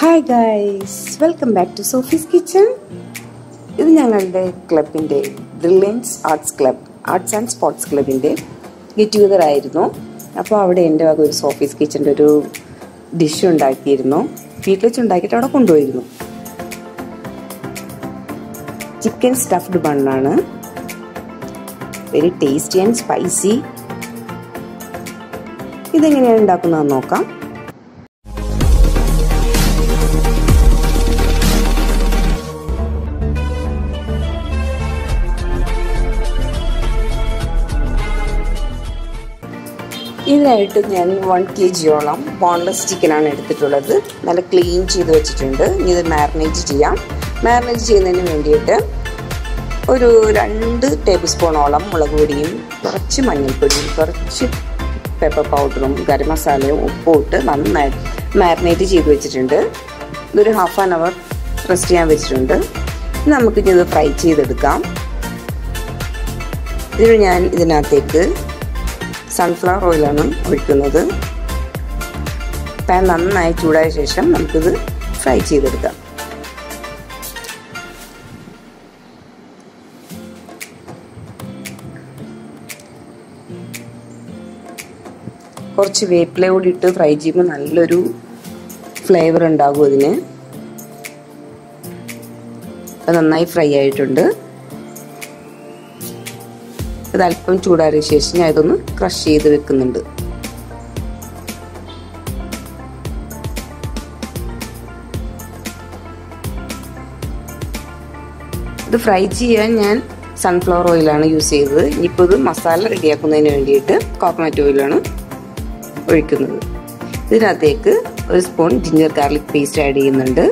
hi guys welcome back to Sophie's kitchen ഇത് ഞങ്ങളുടെ ക്ലബിൻ്റെ brilliance arts club arts and sports ക്ലബിൻ്റെ get together ആയിരുന്നു അപ്പോൾ അവിടെ എൻ്റെ വക ഒരു സോഫീസ് കിച്ചൻ്റെ ഒരു ഡിഷ് ഉണ്ടാക്കിയിരുന്നു വീട്ടിൽ വെച്ച് ഉണ്ടാക്കിയിട്ട് അവിടെ കൊണ്ടുപോയിരുന്നു ചിക്കൻ സ്റ്റഫ്ഡ് ബണ്ണാണ് വെരി ടേസ്റ്റി ആൻഡ് സ്പൈസി ഇതെങ്ങനെയാണ് ഉണ്ടാക്കുന്നതെന്ന് നോക്കാം ഇതിനായിട്ട് ഞാൻ വൺ കെ ജിയോളം ബോൺലെസ് ചിക്കനാണ് എടുത്തിട്ടുള്ളത് നല്ല ക്ലീൻ ചെയ്ത് വെച്ചിട്ടുണ്ട് ഇനി ഇത് മാരിനേറ്റ് ചെയ്യാം മാരിനേറ്റ് ചെയ്യുന്നതിന് വേണ്ടിയിട്ട് ഒരു രണ്ട് ടേബിൾ സ്പൂണോളം മുളക് പൊടിയും കുറച്ച് മഞ്ഞൾപ്പൊടിയും കുറച്ച് പെപ്പർ പൗഡറും ഗരം മസാലയും ഉപ്പും ഇട്ട് നന്നായി മാരിനേറ്റ് ചെയ്ത് വെച്ചിട്ടുണ്ട് ഇതൊരു ഹാഫ് ആൻ അവർ റെസ്റ്റ് ചെയ്യാൻ വെച്ചിട്ടുണ്ട് നമുക്കിനി ഇത് ഫ്രൈ ചെയ്തെടുക്കാം ഇതിന് ഞാൻ ഇതിനകത്തേക്ക് സൺഫ്ലവർ ഓയിലാണ് ഒഴിക്കുന്നത് പാൻ നന്നായി ചൂടായ ശേഷം നമുക്കിത് ഫ്രൈ ചെയ്തെടുക്കാം കുറച്ച് വേപ്പില കൂടി ഇട്ട് ഫ്രൈ ചെയ്യുമ്പോൾ നല്ലൊരു ഫ്ലേവർ ഉണ്ടാകും അതിന് അത് നന്നായി ഫ്രൈ ആയിട്ടുണ്ട് ഇത് അല്പം ചൂടാറിയ ശേഷം ഞാൻ ഇതൊന്ന് ക്രഷ് ചെയ്ത് വെക്കുന്നുണ്ട് ഇത് ഫ്രൈ ചെയ്യാൻ ഞാൻ സൺഫ്ലവർ ഓയിലാണ് യൂസ് ചെയ്തത് ഇനിയിപ്പോൾ ഇത് മസാല റെഡിയാക്കുന്നതിന് വേണ്ടിയിട്ട് കോക്കനട്ട് ഓയിലാണ് ഒഴിക്കുന്നത് ഇതിനകത്തേക്ക് ഒരു spoon ginger garlic paste add ചെയ്യുന്നുണ്ട്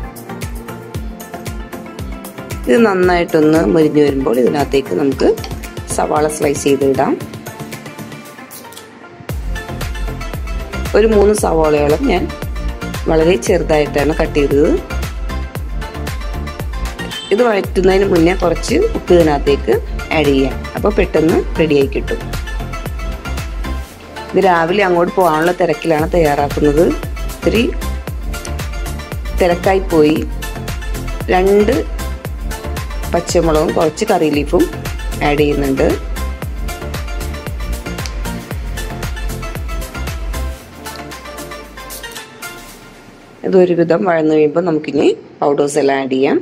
ഇത് നന്നായിട്ടൊന്ന് മുരിഞ്ഞു വരുമ്പോൾ ഇതിനകത്തേക്ക് നമുക്ക് സവാള സ്ലൈസ് ചെയ്ത് ഇടാം ഒരു മൂന്ന് സവാളയോളം ഞാൻ വളരെ ചെറുതായിട്ടാണ് കട്ട് ചെയ്തത് ഇത് വഴറ്റുന്നതിന് മുന്നേ കുറച്ച് ഉപ്പ് ഇതിനകത്തേക്ക് ആഡ് ചെയ്യാം അപ്പോൾ പെട്ടെന്ന് റെഡിയായി കിട്ടും ഇത് രാവിലെ അങ്ങോട്ട് പോകാനുള്ള തിരക്കിലാണ് തയ്യാറാക്കുന്നത് ഇത്തിരി തിരക്കായി പോയി രണ്ട് പച്ചമുളകും കുറച്ച് കറി ലീഫും ആഡ് ചെയ്യുന്നുണ്ട് ഇതൊരുവിധം വഴന്നു കഴിയുമ്പോൾ നമുക്കിനി പൗഡേഴ്സ് എല്ലാം ആഡ് ചെയ്യാം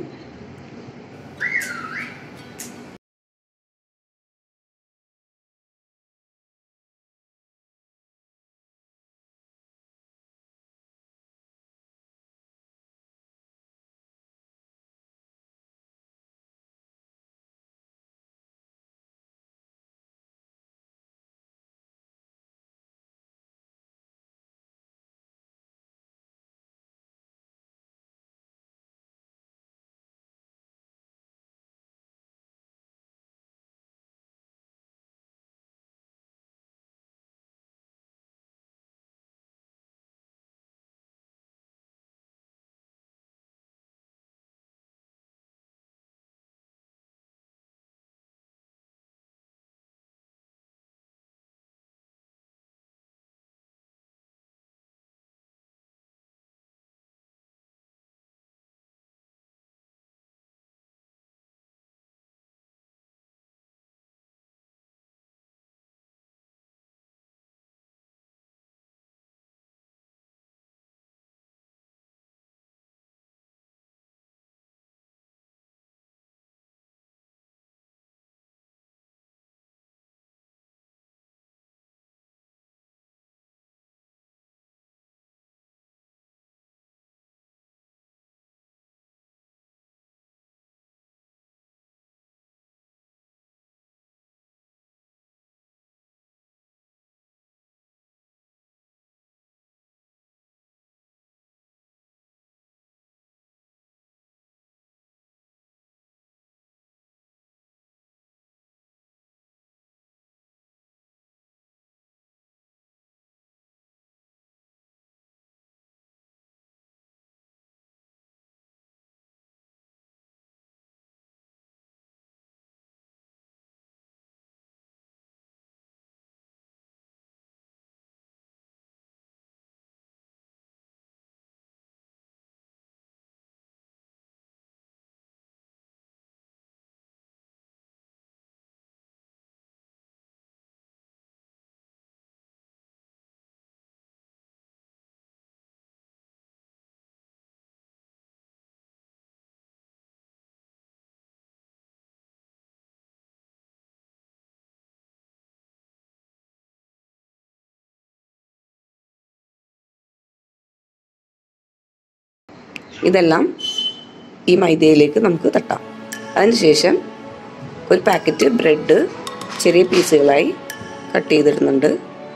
ഇതെല്ലാം ഈ മൈദയിലേക്ക് നമുക്ക് തട്ടാം അതിനുശേഷം ഒരു പാക്കറ്റ് ബ്രെഡ് ചെറിയ പീസുകളായി കട്ട് ചെയ്തിടുന്നുണ്ട്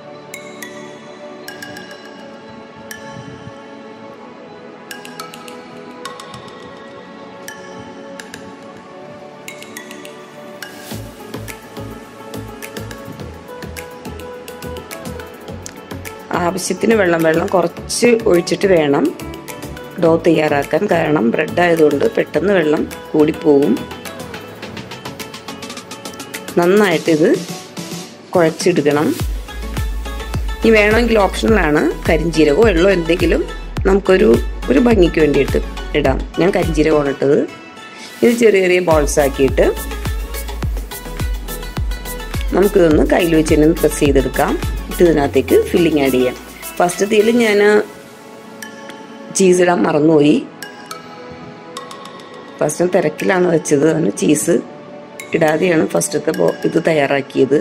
ആവശ്യത്തിന് വെള്ളം വെള്ളം കുറച്ച് ഒഴിച്ചിട്ട് വേണം ഡോ തയ്യാറാക്കാൻ കാരണം ബ്രെഡ് ആയതുകൊണ്ട് പെട്ടെന്ന് വെള്ളം കൂടിപ്പോവും നന്നായിട്ട് ഇത് കുഴച്ചെടുക്കണം ഇനി വേണമെങ്കിൽ ഓപ്ഷണലാണ് കരിഞ്ചീരകമോ വെള്ളമോ എന്തെങ്കിലും നമുക്കൊരു ഒരു ഭംഗിക്ക് വേണ്ടിയിട്ട് ഇടാം ഞാൻ കരിഞ്ചീരകമാണ് ഇട്ടത് ഇത് ചെറിയ ചെറിയ ബോൾസ് ആക്കിയിട്ട് നമുക്കിതൊന്ന് കയ്യിൽ വെച്ച് തന്നെ പ്രസ് ചെയ്തെടുക്കാം ഇട്ട് ഇതിനകത്തേക്ക് ഫില്ലിങ് ആഡ് ചെയ്യാം ഫസ്റ്റത്തേൽ ഞാൻ ചീസ് ഇടാൻ മറന്നുപോയി ഫസ്റ്റ് തിരക്കിലാണ് വെച്ചത് അതിന് ചീസ് ഇടാതെയാണ് ഫസ്റ്റത്തെ ബോ ഇത് തയ്യാറാക്കിയത്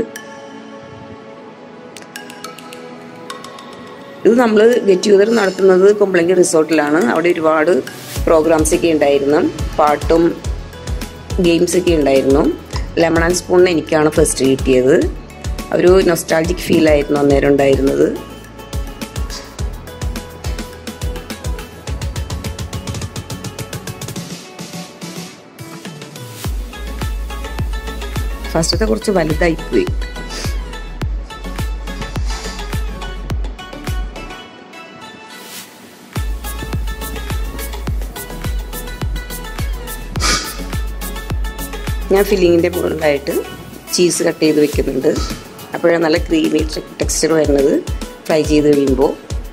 ഇത് നമ്മൾ ഗെറ്റ് ടുഗദർ നടത്തുന്നത് കുമ്പളങ്ങി റിസോർട്ടിലാണ് അവിടെ ഒരുപാട് പ്രോഗ്രാംസ് ഒക്കെ ഉണ്ടായിരുന്നു പാട്ടും ഗെയിംസ് ഒക്കെ ഉണ്ടായിരുന്നു ലെമൺ ആൻഡ് സ്പൂണിന് എനിക്കാണ് ഫസ്റ്റ് കിട്ടിയത് ഒരു നൊസ്റ്റാൾജിക് ഫീൽ ആയിരുന്നു അന്നേരം ഉണ്ടായിരുന്നത് ഫസ്റ്റത്തെ കുറച്ച് വലുതായി പോയി ഞാൻ ഫില്ലിങ്ങിൻ്റെ മുകളിലായിട്ട് ചീസ് കട്ട് ചെയ്ത് വെക്കുന്നുണ്ട് അപ്പോഴാണ് നല്ല ക്രീമി ടെക്സ്ചർ വരുന്നത് ഫ്രൈ ചെയ്ത് കഴിയുമ്പോൾ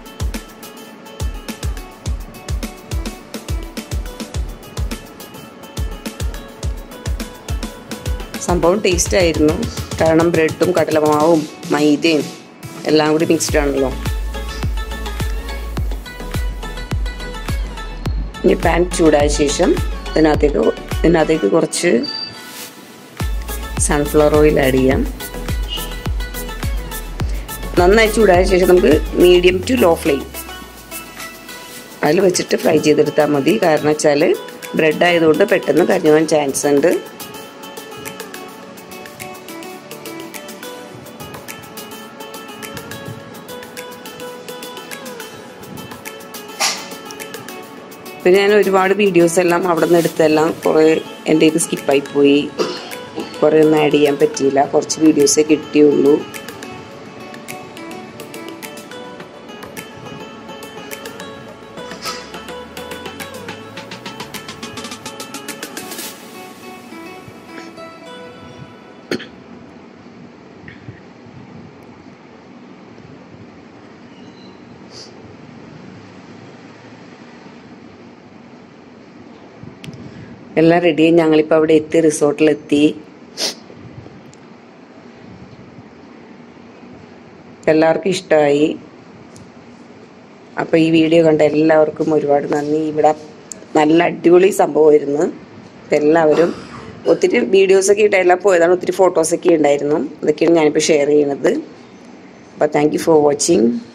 സംഭവം ടേസ്റ്റ് ആയിരുന്നു കാരണം ബ്രെഡും കടലമാവും മൈദയും എല്ലാം കൂടി മിക്സ്ഡ് ആണല്ലോ ഇനി പാൻ ചൂടായ ശേഷം ഇതിനകത്തേക്ക് ഇതിനകത്തേക്ക് കുറച്ച് സൺഫ്ലവർ ഓയിൽ ആഡ് ചെയ്യാം നന്നായി ചൂടായ ശേഷം നമുക്ക് മീഡിയം ടു ലോ ഫ്ലെയിം അതിൽ വെച്ചിട്ട് ഫ്രൈ ചെയ്തെടുത്താൽ മതി കാരണം വെച്ചാൽ ബ്രെഡ് ആയതുകൊണ്ട് പെട്ടെന്ന് കരിഞ്ഞു പോകാൻ ചാൻസ് ഉണ്ട് പിന്നെ ഞാൻ ഒരുപാട് വീഡിയോസ് എല്ലാം അവിടെ നിന്ന് എടുത്തെല്ലാം കുറേ എൻ്റെ ഇത് സ്കിപ്പായി പോയി കുറേ ഒന്നും ആഡ് ചെയ്യാൻ പറ്റിയില്ല കുറച്ച് വീഡിയോസേ കിട്ടിയുള്ളൂ എല്ലാം റെഡിയായി ഞങ്ങളിപ്പോൾ അവിടെ എത്തി റിസോർട്ടിലെത്തി എല്ലാവർക്കും ഇഷ്ടമായി അപ്പോൾ ഈ വീഡിയോ കണ്ട എല്ലാവർക്കും ഒരുപാട് നന്ദി ഇവിടെ നല്ല അടിപൊളി സംഭവമായിരുന്നു എല്ലാവരും ഒത്തിരി വീഡിയോസൊക്കെ ഇട്ടെല്ലാം പോയതാണ് ഒത്തിരി ഫോട്ടോസൊക്കെ ഉണ്ടായിരുന്നു അതൊക്കെയാണ് ഞാനിപ്പോൾ ഷെയർ ചെയ്യുന്നത് അപ്പോൾ താങ്ക് യു ഫോർ വാച്ചിങ്